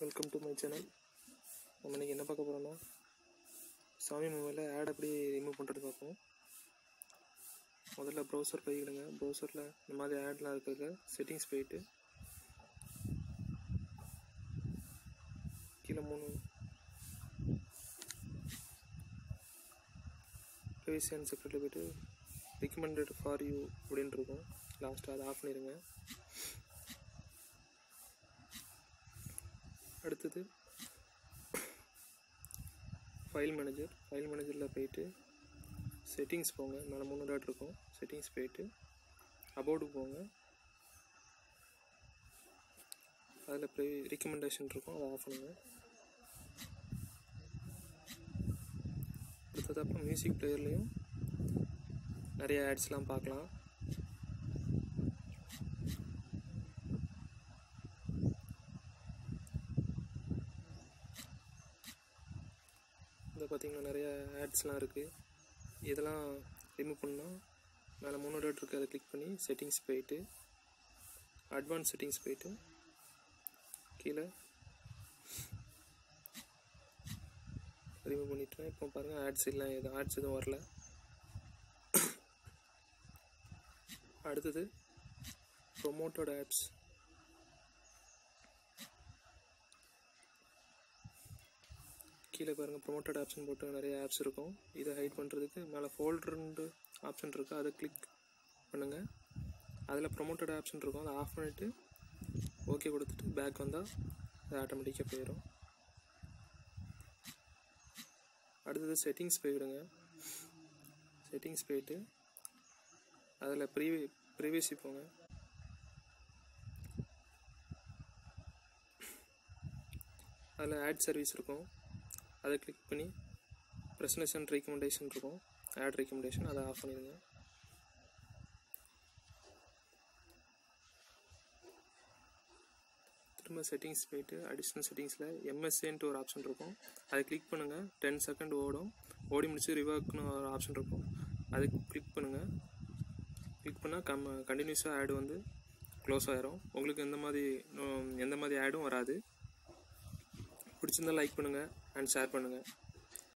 welcome to my channel நம்ம இன்றைக்கி என்ன பார்க்க போகிறோம்னா சாமி மொபைலில் ஆட் எப்படி ரிமூவ் பண்ணுறது பார்ப்போம் முதல்ல ப்ரௌசர் போய்க்கிடுங்க ப்ரௌசரில் இந்த மாதிரி ஆட்லாம் இருக்கிறது செட்டிங்ஸ் போயிட்டு கீழே மூணு ப்ரைவசி அண்ட் செக்யூரிட்டி போயிட்டு ரெக்கமெண்டட் ஃபார் யூ அப்படின்னு இருக்கும் லாஸ்ட்டாக அதை ஆஃப் பண்ணிடுங்க அடுத்தது ஃபைல் மேனேஜர் ஃபைல் மேனேஜரில் போயிட்டு செட்டிங்ஸ் போங்க மேலே மூணு டாட் இருக்கும் செட்டிங்ஸ் போயிட்டு அபவுட்டுக்கு போங்க அதில் ப்ரை ரிக்கமெண்டேஷன் இருக்கும் அதை ஆஃப் பண்ணுங்க அடுத்தது அப்புறம் மியூசிக் பிளேயர்லேயும் நிறைய ஆட்ஸ்லாம் பார்க்கலாம் இதில் பார்த்தீங்கன்னா நிறைய ஆட்ஸ்லாம் இருக்குது இதெல்லாம் ரிமூவ் பண்ணால் மேலே மூணு டாட் இருக்குது அதை கிளிக் பண்ணி செட்டிங்ஸ் போயிட்டு அட்வான்ஸ் செட்டிங்ஸ் போயிட்டு கீழே ரிமூவ் பண்ணிட்டேன் இப்போ பாருங்கள் ஆட்ஸ் இல்லை எதுவும் ஆட்ஸ் எதுவும் வரல அடுத்தது ப்ரொமோட்டட் ஆப்ஸ் கீழே பாருங்கள் ப்ரொமோட்டட் ஆப்ஷன் போட்டு நிறைய ஆப்ஸ் இருக்கும் இதை ஹைட் பண்ணுறதுக்கு மேலே ஃபோல்டர்னு ஆப்ஷன் இருக்குது அதை கிளிக் பண்ணுங்கள் அதில் ப்ரொமோட்டட் ஆப்ஷன் இருக்கும் அதை ஆஃப் பண்ணிவிட்டு ஓகே கொடுத்துட்டு பேக் வந்தால் அது ஆட்டோமேட்டிக்காக போயிடும் அடுத்தது செட்டிங்ஸ் போயிடுங்க செட்டிங்ஸ் போயிட்டு அதில் ப்ரீவி ப்ரைவேசி போங்க அதில் ஆட் சர்வீஸ் இருக்கும் அதை கிளிக் பண்ணி ப்ரெசன்டேஷன் ரெக்கமெண்டேஷன் இருக்கும் ஆட் ரெக்கமெண்டேஷன் அதை ஆஃப் பண்ணிடுங்க திரும்ப செட்டிங்ஸ் போயிட்டு அடிஷ்னல் செட்டிங்ஸில் எம்எஸ்ஏன்ட்டு ஒரு ஆப்ஷன் இருக்கும் அதை கிளிக் பண்ணுங்கள் டென் செகண்ட் ஓடும் ஓடி முடிச்சு ரிவர்க்னு ஒரு ஆப்ஷன் இருக்கும் அதை கிளிக் பண்ணுங்கள் கிளிக் பண்ணால் கம் கண்டினியூஸாக ஆடு வந்து க்ளோஸ் ஆயிரும் உங்களுக்கு எந்த மாதிரி எந்த மாதிரி ஆடும் வராது பிடிச்சிருந்தா லைக் பண்ணுங்கள் அண்ட் ஷேர் பண்ணுங்கள்